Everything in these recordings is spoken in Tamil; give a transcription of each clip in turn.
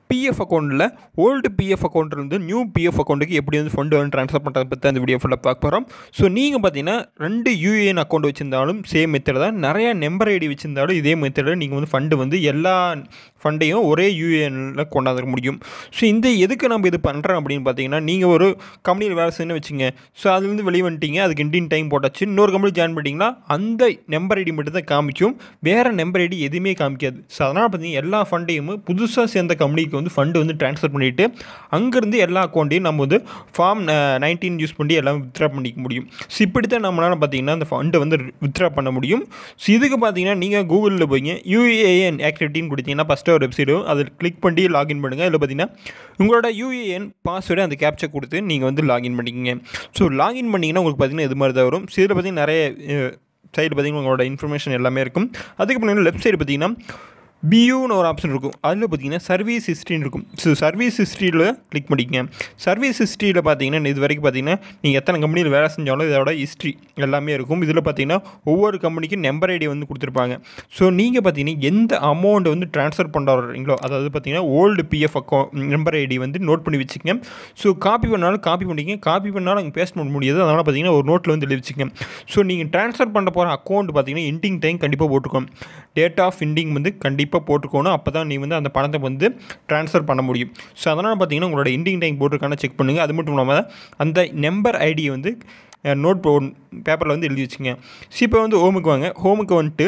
பிஎஃப் அக்கௌண்ட்டில் ஓல்டு பிஎஃப் அக்கௌண்ட்லேருந்து நியூ பிஎஃப் அக்கௌண்ட்டுக்கு எப்படி வந்து ஃபண்டு வந்து ட்ரான்ஸ்ஃபர் பண்ணுறது பற்றி அந்த வீடியோ ஃபுல்லாக பார்க்க போகிறோம் ஸோ நீங்கள் பார்த்தீங்கன்னா ரெண்டு யூஏஎன் அக்கௌண்ட் வச்சிருந்தாலும் சேம் மெத்தட் தான் நிறையா நம்பர் ஐடி வச்சிருந்தாலும் இதே மெத்தடில் நீங்கள் வந்து ஃபண்டு வந்து எல்லா ஃபண்டையும் ஒரே யூஏஎனில் கொண்டாந்துட முடியும் ஸோ இந்த எதுக்கு நம்ம இது பண்ணுறோம் அப்படின்னு பார்த்தீங்கன்னா நீங்கள் ஒரு கம்பெனியில் வேலை செய்யணும்னு வச்சுங்க ஸோ அதுலேருந்து வெளியே வந்துட்டீங்க அதுக்கு இண்டியன் டைம் போட்டாச்சு இன்னொரு கம்பெனி ஜாயின் பண்ணிட்டீங்கன்னா அந்த நம்பர் ஐடி மட்டும் தான் காமிக்கும் வேறு நம்பர் ஐடி எதுவுமே காமிக்காது ஸோ அதனால் பார்த்தீங்கன்னா எல்லா ஃபண்டையும் புதுசாக சேர்ந்த கம்பெனிக்கு வந்து ஃபண்டு வந்து ட்ரான்ஸ்ஃபர் பண்ணிவிட்டு அங்கேருந்து எல்லா அக்கௌண்ட்டையும் நம்ம வந்து ஃபார்ம் நைன்டீன் யூஸ் பண்ணி எல்லாம் வித்ட்ரா பண்ணிக்க முடியும் ஸோ இப்படி தான் நம்மளால் பார்த்தீங்கன்னா அந்த ஃபண்டை வந்து வித்ட்ரா பண்ண முடியும் ஸோ இதுக்கு பார்த்தீங்கன்னா நீங்கள் கூகுளில் போய்ங்க யூஏஎன் ஆக்டிவிட்டின்னு கொடுத்தீங்கன்னா ஃபஸ்ட்டு ஒரு வெப்சைட் அதில் கிளிக் பண்ணி லாகின் பண்ணுங்கள் அதில் பார்த்தீங்கன்னா உங்களோட யூஏஎன் பாஸ்வேர்டு அந்த கேப்ச்சர் கொடுத்து நீங்கள் வந்து லாகின் பண்ணிக்கிங்க ஸோ லாகின் பண்ணிங்கன்னா உங்களுக்கு பார்த்தீங்கன்னா இது மாதிரி தான் வரும் ஸோ இதில் பார்த்தீங்கன்னா நிறைய சைடு பார்த்தீங்கன்னா உங்களோட இன்ஃபர்மேஷன் எல்லாமே இருக்கும் அதுக்கப்புறம் லெஃப்ட் சைடு பார்த்தீங்கன்னா பியூன்னு ஒரு ஆப்ஷன் இருக்கும் அதில் பார்த்தீங்கன்னா சர்வீஸ் ஹிஸ்ட்ரின்னு இருக்கும் ஸோ சர்வீஸ் ஹிஸ்ட்ரியில் கிளிக் பண்ணிக்கங்க சர்வீஸ் ஹிஸ்ட்ரியில் பார்த்தீங்கன்னா இது வரைக்கும் பார்த்தீங்கன்னா நீங்கள் எத்தனை கம்பெனியில் வேலை செஞ்சாலும் இதோட ஹிஸ்ட்ரி எல்லாமே இருக்கும் இதில் பார்த்தீங்கன்னா ஒவ்வொரு கம்பெனிக்கும் நம்பர் ஐடி வந்து கொடுத்துருப்பாங்க ஸோ நீங்கள் பார்த்தீங்கன்னா எந்த அமௌண்ட் வந்து ட்ரான்ஸ்ஃபர் பண்ணுறீங்களோ அதாவது பார்த்தீங்கன்னா old PF account number ID வந்து நோட் பண்ணி வச்சுக்கங்க ஸோ காப்பி பண்ணாலும் காப்பி பண்ணிக்கங்க காப்பி பண்ணாலும் அங்கே பேஸ்ட் பண்ண முடியாது அதனால் பார்த்தீங்கன்னா ஒரு நோட்டில் வந்து எழுதி வச்சுக்கங்க ஸோ நீங்கள் ட்ரான்ஸ்ஃபர் பண்ண போகிற அக்கௌண்ட் பார்த்தீங்கன்னா இண்டிங் டைம் கண்டிப்பாக போட்டுக்கோம் டேட் ஆஃப் இண்டிங் வந்து கண்டிப்பாக போட்டுக்கணும் அப்போ தான் நீ வந்து அந்த பணத்தை வந்து ட்ரான்ஸ்ஃபர் பண்ண முடியும் ஸோ அதனால் பார்த்தீங்கன்னா உங்களோட இண்டிங் டைம் போட்டிருக்கான செக் பண்ணுங்கள் அது மட்டும் இல்லாமல் அந்த நம்பர் ஐடியை வந்து நோட் பேப்பரில் வந்து எழுதி வச்சுங்க ஸோ இப்போ வந்து ஹோமுக்கு வாங்க ஹோமுக்கு வந்துட்டு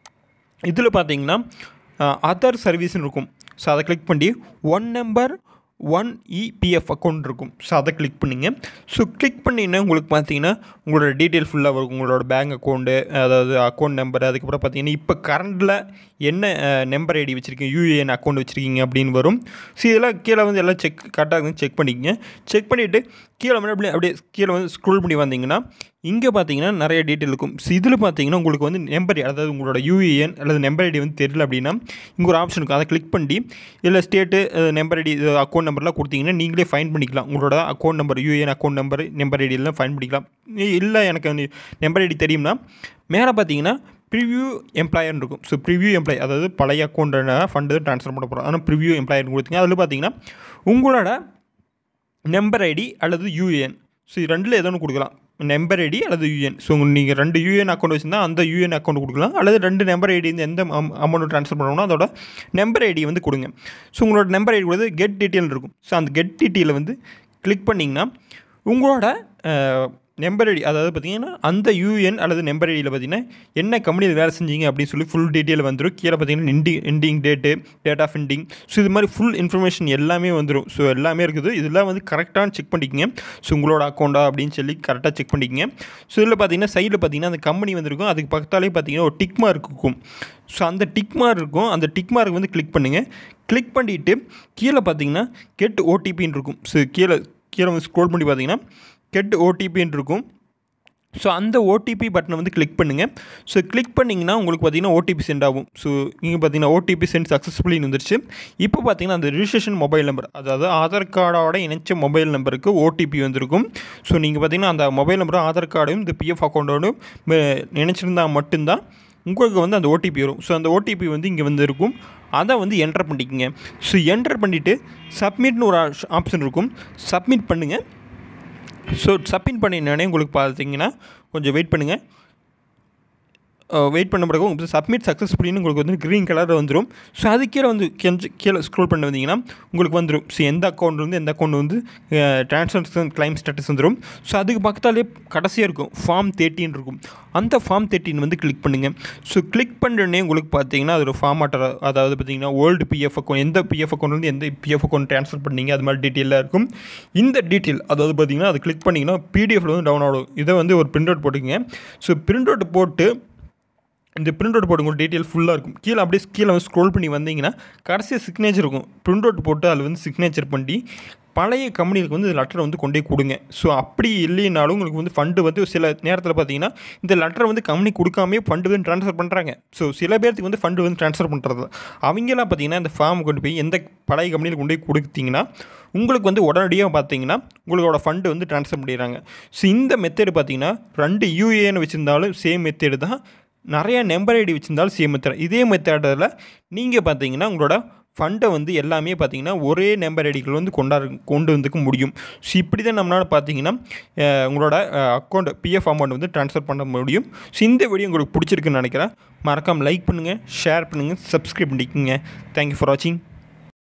இதில் பார்த்தீங்கன்னா அதர் சர்வீஸ்னு இருக்கும் ஸோ அதை கிளிக் பண்ணி one number one EPF account இருக்கும் ஸோ அதை கிளிக் பண்ணிங்க ஸோ கிளிக் பண்ணிங்கன்னா உங்களுக்கு பார்த்தீங்கன்னா உங்களோட டீட்டெயில் ஃபுல்லாக வரும் உங்களோட பேங்க் அக்கௌண்ட்டு அதாவது அக்கௌண்ட் நம்பர் அதுக்கப்புறம் பார்த்தீங்கன்னா இப்போ கரண்டில் என்ன நம்பர் ஐடி வச்சுருக்கீங்க யூஏஎன் அக்கௌண்ட் வச்சுருக்கீங்க அப்படின்னு வரும் ஸோ இதெல்லாம் கீழே வந்து எல்லாம் செக் கரெக்டாக வந்து செக் பண்ணிக்கங்க செக் பண்ணிவிட்டு கீழே வந்து அப்படியே அப்படியே கீழே வந்து ஸ்க்ரோல் பண்ணி வந்தீங்கன்னா இங்கே பார்த்தீங்கன்னா நிறைய டீட்டெயில் இருக்கும் ஸோ இதில் பார்த்தீங்கன்னா உங்களுக்கு வந்து நம்பர் அதாவது உங்களோட யூஏஎன் அல்லது நம்பர் ஐடி வந்து தெரியல அப்படின்னா இங்கே ஒரு ஆப்ஷன் இருக்கும் அதை கிளிக் பண்ணி இல்லை ஸ்டேட்டு நம்பர் ஐடி அக்கௌண்ட் நம்பர்லாம் கொடுத்தீங்கன்னா நீங்களே ஃபைன் பண்ணிக்கலாம் உங்களோட account number UAN account number number ஐடியெல்லாம் ஃபைன் பண்ணிக்கலாம் இல்லை எனக்கு நம்பர் ஐடி தெரியும்னா மேலே பார்த்தீங்கன்னா ப்ரிவ்யூ எம்ப்ளாயர்னு இருக்கும் ஸோ ப்ரிவ்யூ எம்ப்ளாய் அதாவது பழைய அக்கௌண்ட்டான ஃபண்டு ட்ரான்ஸ்ஃபர் பண்ண போகிறோம் ஆனால் ப்ரிவ்யூ எம்ப்ளாயர்னு கொடுத்தீங்க அதில் பார்த்தீங்கன்னா உங்களோட நம்பர் ஐடி அல்லது யூஏஎன் ஸோ இது ரெண்டில் ஏதோ ஒன்று கொடுக்கலாம் நம்பர் ஐடி அல்லது யூஎன் ஸோ நீங்கள் ரெண்டு யூஎன் அக்கௌண்ட் வச்சுருந்தா அந்த யூஎன் அக்கௌண்ட் கொடுக்கலாம் அல்லது ரெண்டு நம்பர் ஐடி வந்து எந்த அமௌண்ட் ட்ரான்ஸ்ஃபர் பண்ணணும்னா அதோட நம்பர் ஐடி வந்து கொடுங்க ஸோ உங்களோட நம்பர் ஐடி கூட கெட் டீட்டெயில் இருக்கும் ஸோ அந்த கெட் டீட்டெயிலை வந்து கிளிக் பண்ணிங்கன்னா உங்களோட நம்பர் ஐடி அதாவது பார்த்தீங்கன்னா அந்த யூஎன் அல்லது நம்பர் ஐடியில் பார்த்தீங்கன்னா என்ன கம்பெனியில் வேலை செஞ்சீங்க அப்படின்னு சொல்லி ஃபுல் டீட்டெயில் வந்துடும் கீழே பார்த்தீங்கன்னா இண்டி ending date date of ending so இது மாதிரி ஃபுல் இன்ஃபர்மேஷன் எல்லாமே வந்துடும் ஸோ எல்லாமே இருக்குது இதெல்லாம் வந்து கரெக்டாக செக் பண்ணிக்கங்க ஸோ உங்களோட அக்கௌண்ட்டா அப்படின்னு சொல்லி கரெக்டாக செக் பண்ணிக்கங்க ஸோ இதில் பார்த்தீங்கன்னா சைடில் பார்த்தீங்கன்னா அந்த கம்பெனி வந்திருக்கும் அதுக்கு பக்கத்தாலே பார்த்தீங்கன்னா ஒரு டிக் மார்க் இருக்கும் ஸோ அந்த டிக் மார்க் இருக்கும் அந்த டிக் மார்க் வந்து கிளிக் பண்ணுங்கள் கிளிக் பண்ணிவிட்டு கீழே பார்த்தீங்கன்னா கெட் ஓடிபின்னு இருக்கும் ஸோ கீழே கீழே வந்து ஸ்க்ரோல் பண்ணி பார்த்தீங்கன்னா கெட் ஓடிபின்னு இருக்கும் ஸோ அந்த ஓடிபி பட்டனை வந்து கிளிக் பண்ணுங்கள் ஸோ கிளிக் பண்ணிங்கன்னா உங்களுக்கு பார்த்தீங்கன்னா ஓடிபி சென்ட் ஆகும் ஸோ இங்கே பார்த்தீங்கன்னா ஓடிபி சென்ட் சக்ஸஸ்ஃபுல்லின்னு வந்துருச்சு இப்போ பார்த்தீங்கன்னா அந்த ரிஜிஸ்ட்ரேஷன் மொபைல் நம்பர் அதாவது ஆதார் கார்டோட இணைச்ச மொபைல் நம்பருக்கு ஓடிபி வந்திருக்கும் ஸோ நீங்கள் பார்த்தீங்கன்னா அந்த மொபைல் நம்பரும் ஆதார் கார்டும் இந்த பிஎஃப் அக்கௌண்ட்டோடும் நினச்சிருந்தால் மட்டும்தான் உங்களுக்கு வந்து அந்த ஓடிபி வரும் ஸோ அந்த ஓடிபி வந்து இங்கே வந்து இருக்கும் அதை வந்து என்டர் பண்ணிக்கோங்க ஸோ என்டர் பண்ணிவிட்டு சப்மிட்னு ஒரு ஆப்ஷன் இருக்கும் சப்மிட் பண்ணுங்கள் ஸோ சப்மிட் பண்ணினோடனே உங்களுக்கு பார்த்தீங்கன்னா கொஞ்சம் வெயிட் பண்ணுங்கள் வெயிட் பண்ண பிறகு உங்களுக்கு சப்மிட் சக்ஸஸ்ஃபுல்லின்னு உங்களுக்கு வந்து க்ரீன் கலரில் வந்துடும் ஸோ அது கீழே வந்து கொஞ்சம் கீழே ஸ்க்ரோல் பண்ணி வந்தீங்கன்னா உங்களுக்கு வந்துடும் ஸோ எந்த அக்கௌண்ட் வந்து எந்த அக்கௌண்ட் வந்து ட்ரான்ஸ்ஃபர் கிளைம் ஸ்டேட்டஸ் வந்துடும் ஸோ அதுக்கு பக்கத்தாலே கடைசியாக இருக்கும் ஃபார்ம் தேர்ட்டின் இருக்கும் அந்த ஃபார்ம் தேர்ட்டின் வந்து கிளிக் பண்ணுங்கள் ஸோ கிளிக் பண்ணுறனே உங்களுக்கு பார்த்தீங்கன்னா அது ஒரு ஃபார்ம் ஆட்டர் அதாவது பார்த்தீங்கன்னா ஓல்டு பிஎஃப் அக்கௌண்ட் எந்த பிஎஃப் அக்கௌண்ட் வந்து எந்த பிஎஃப் அக்கௌண்ட் ட்ரான்ஸ்ஃபர் பண்ணீங்க அது மாதிரி டீட்டெயிலாக இருக்கும் இந்த டீட்டெயில் அதாவது பார்த்தீங்கன்னா அது கிளிக் பண்ணிங்கன்னா பிடிஎஃப்ல வந்து டவுன் ஆகும் இதை வந்து ஒரு பிரிண்ட் அவுட் போட்டுக்கங்க ஸோ பிரிண்ட் அவுட் போட்டு இந்த பிரிண்ட் அவுட் போட்டு உங்களுக்கு டீட்டெயில் ஃபுல்லாக இருக்கும் கீழே அப்படியே கீழே வந்து ஸ்க்ரோல் பண்ணி வந்தீங்கன்னா கடைசியாக சிக்னேச்சர் இருக்கும் பிரிண்ட் அவுட் போட்டு அதில் வந்து சிக்னேச்சர் பண்ணி பழைய கம்பெனிகளுக்கு வந்து லெட்டரை வந்து கொண்டே கொடுங்க ஸோ அப்படி இல்லைனாலும் உங்களுக்கு வந்து ஃபண்டு வந்து சில நேரத்தில் பார்த்தீங்கன்னா இந்த லெட்டரை வந்து கம்பெனி கொடுக்காமே ஃபண்டு வந்து ட்ரான்ஸ்ஃபர் பண்ணுறாங்க ஸோ சில பேர்த்துக்கு வந்து ஃபண்டு வந்து ட்ரான்ஸ்ஃபர் பண்ணுறது அவங்களாம் பார்த்தீங்கன்னா இந்த ஃபார்ம் கொண்டு போய் எந்த பழைய கம்பெனியில் கொண்டு போய் கொடுத்தீங்கன்னா உங்களுக்கு வந்து உடனடியாக பார்த்தீங்கன்னா உங்களோட ஃபண்டு வந்து ட்ரான்ஸ்ஃபர் பண்ணிடுறாங்க ஸோ இந்த மெத்தேடு பார்த்தீங்கன்னா ரெண்டு யூஏன்னு வச்சுருந்தாலும் சேம் மெத்தேடு தான் நிறைய நம்பர் ஐடி வச்சுருந்தாலும் சேம் மெத்தட் இதே மெத்தடில் நீங்கள் பார்த்தீங்கன்னா உங்களோட ஃபண்டை வந்து எல்லாமே பார்த்தீங்கன்னா ஒரே நம்பர் ஐடிகள் வந்து கொண்டாடு கொண்டு வந்துக்க முடியும் ஸோ இப்படி தான் நம்மளால் பார்த்தீங்கன்னா அஹ், உங்களோட அக்கௌண்ட் பிஎஃப் அமௌண்ட் வந்து ட்ரான்ஸ்ஃபர் பண்ண முடியும் ஸோ இந்த வீடியோ உங்களுக்கு பிடிச்சிருக்குன்னு நினைக்கிறேன் மறக்காமல் லைக் பண்ணுங்கள் ஷேர் பண்ணுங்கள் சப்ஸ்கிரைப் பண்ணிக்கோங்க தேங்க்யூ ஃபார் வாட்சிங்